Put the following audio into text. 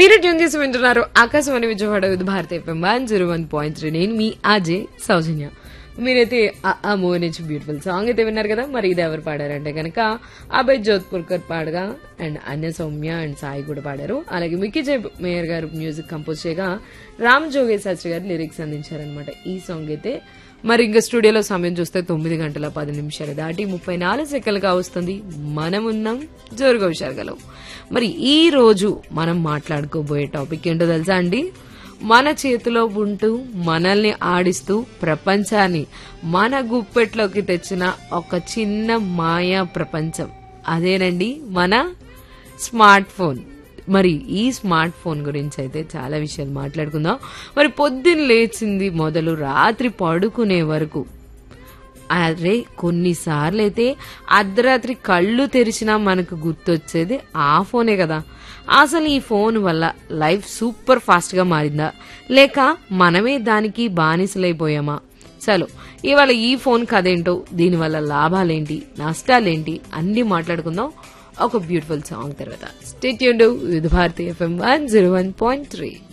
మీరు ట్యూన్ చేసి వింటున్నారు Akashvani Vijayawada with Bharat FM one zero one point three నేను మీ అజయ్ సౌజన్య మీరైతే ఆ- ఆ మూవీ నుంచి బ్యూటిఫుల్ సాంగ్ అయితే విన్నారు కదా మరి ఇది ఎవరు పాడారంటే కనుక అభయ్ జోధ్పూర్కర్ పాడగా అండ్ అన్య సౌమ్య అండ్ సాయి కూడా పాడారు అలాగే మిక్కీ జై మేయర్ గారు మ్యూజిక్ కంపోజ్ చేయగా రామ్ జోగే శాస్త్రి గారు లిరిక్స్ అందించారనమాట ఈ సాంగ్ అయితే మరి ఇంకా స్టూడియోలో సమయం చూస్తే తొమ్మిది గంటల పది నిమిషాలు దాటి ముప్పై నాలుగు సెకండ్లుగా వస్తుంది మనమున్నాం జోరుగా విషయాలు మరి ఈ రోజు మనం మాట్లాడుకోబోయే టాపిక్ ఏంటో తెలుసా అండి మన చేతిలో ఉంటూ మనల్ని ఆడిస్తూ ప్రపంచాన్ని మన గుప్పెట్లోకి తెచ్చిన ఒక చిన్న మాయా ప్రపంచం అదేనండి మన స్మార్ట్ ఫోన్ మరి ఈ స్మార్ట్ ఫోన్ గురించి అయితే చాలా విషయాలు మాట్లాడుకుందాం మరి పొద్దున్న లేచింది మొదలు రాత్రి పడుకునే వరకు అరే కొన్నిసార్లు అయితే అర్ధరాత్రి కళ్ళు తెరిచినా మనకు గుర్తొచ్చేది ఆ ఫోనే కదా అసలు ఈ ఫోన్ వల్ల లైఫ్ సూపర్ ఫాస్ట్ గా మారిందా లేక మనమే దానికి బానిసలైపోయామా చలో ఇవాళ ఈ ఫోన్ కథేంటో దీనివల్ల లాభాలేంటి నష్టాలేంటి అన్ని మాట్లాడుకుందాం ఒక బ్యూటిఫుల్ సాంగ్ తర్వాత state with Bharati FM one zero one point three